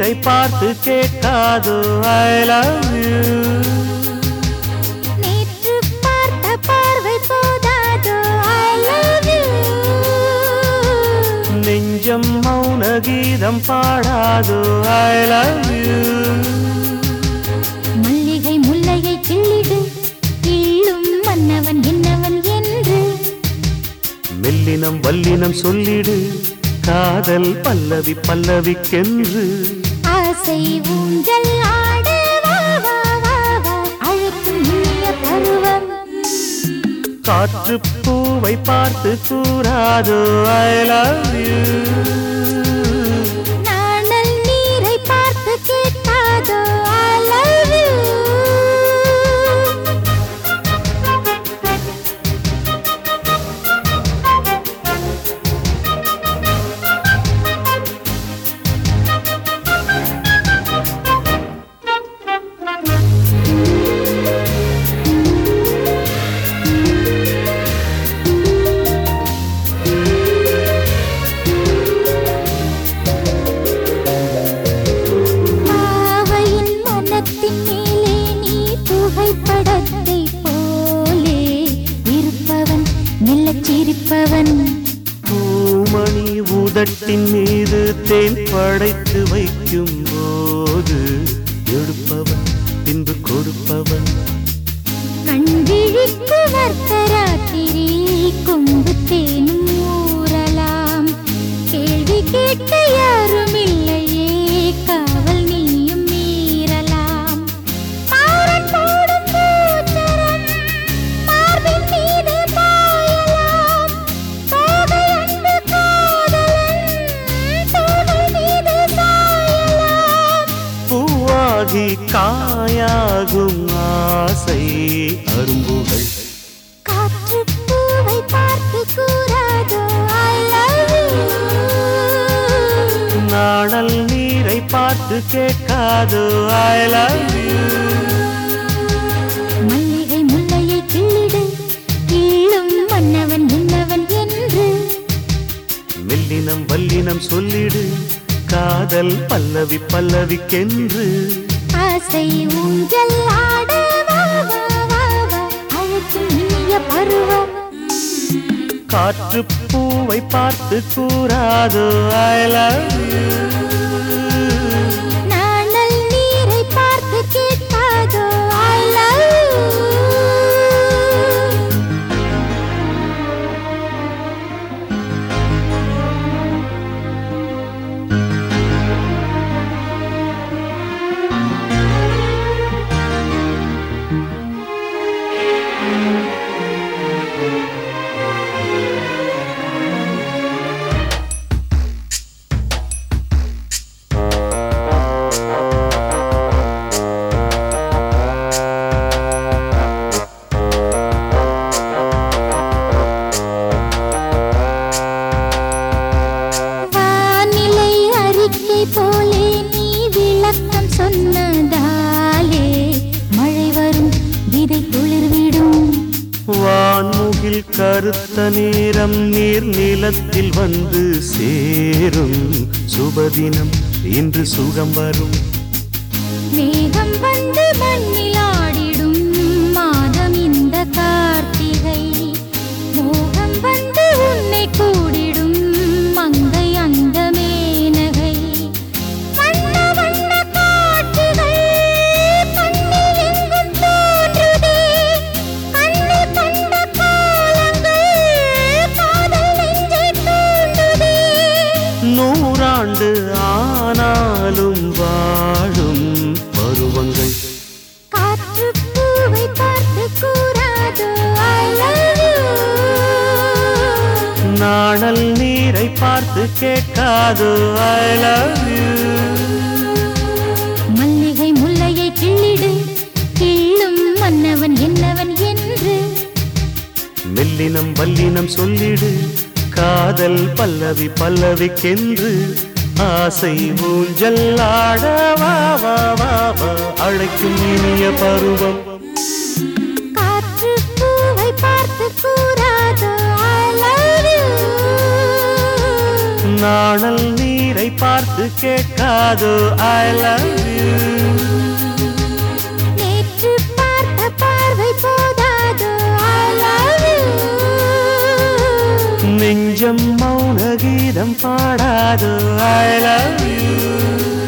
நீரை பார்த்து கேட்காதோ I love you நேற்று பார்த்த பார்வை போதாதோ I love you நெஞ்சம் மௌன கீதம் பாடாதோ ஐ லவ் யூ மல்லிகை முல்லையை கிள்ளிடு கிள்ளும் மன்னவன் என்னவன் என்று மெல்லினம் வல்லினம் சொல்லிடு காதல் பல்லவி பல்லவிக்கென்று ஆசை ஊஞ்சல் ஆட வா வா வா வா அழைக்கும் இனிய பருவம் காற்று பூவை பார்த்து கூறாதோ ஐ லவ் யூ நாணல் நீரை பார்த்து கேட்காதோ I love you பாவையின் மனத்தின் மேலே நீ புகைப்படத்தை போலே இருப்பவன் மெல்லச் சிரிப்பவன் பூமணி உதட்டின் மீது தேன் படைத்து வைக்கும் போது எடுப்பவன் பின்பு கொடுப்பவன் கண்விழிக்கு வர்த்தராத்திரி கொம்பு தேனும் ஊறலாம் கேள்வி கேட்க யாரும் இல்லையே காவல் நீயும் மீறலாம் மாறன் போடும் பூச்சரம் மார்பின் மீது பாயலாம் தோகை அன்பு காதலன் தோகை மீது சாயலாம் பூவாகி காயாகும் ஆசை அரும்புகள் காற்று பூவை பார்த்து கூறாதோ I love you நாணல் நீரை பார்த்து கேட்காதோ ஐ லவ் யூ மல்லிகை முல்லையை கிள்ளிடு கிள்ளும் மன்னவன் என்னவன் என்று மெல்லினம் வல்லினம் சொல்லிடு காதல் பல்லவி பல்லவிக்கென்று ஆசை ஊஞ்சல் ஆட வா வா வா வா அழைக்கும் இனிய பருவம் காற்று பூவை பார்த்து கூறாதோ ஐ லவ் யூ நாணல் நீரை பார்த்து கேட்காதோ I love you வானிலை அறிக்கை போலே நீ விளக்கம் சொன்னதாலே மழை வரும் விதை துளிர்விடும் வான்முகில் கருத்த நேரம் நீர் நிலத்தில் வந்து சேரும் சுபதினம் இன்று சுகம் வரும் மேகம் வந்து மண்ணில் ஆடிடும் மாதம் இந்த கார்த்திகை மோகம் வந்து உன்னை கூடிடும் மங்கை அந்த மேனகை வண்ண வண்ண காட்சிகள் கண்ணில் எங்கும் தோன்றுதே கண்ணில் கண்ட காலங்கள் காதல் நெஞ்சை தூண்டுதே நூறாண்டு ஆனாலும் வாழும் பருவங்கள் காற்று பூவை பார்த்து கூறாதோ I love you நாணல் நீரை பார்த்து கேட்காதோ ஐ லவ் யூ மல்லிகை முல்லையை கிள்ளிடு கிள்ளும் மன்னவன் என்னவன் என்று மெல்லினம் வல்லினம் சொல்லிடு காதல் பல்லவி பல்லவிக்கென்று ஆசை ஊஞ்சல் ஆட வா வா வா வா அழைக்கும் இனிய பருவம் காற்று பூவை பார்த்து கூறாதோ I love you நாணல் நீரை பார்த்து கேட்காதோ ஐ லவ் யூ நேற்று பார்த்த பார்வை போதாதோ I love you. நெஞ்சம் மௌன கீதம் பாடாதோ ஐ லவ் யூ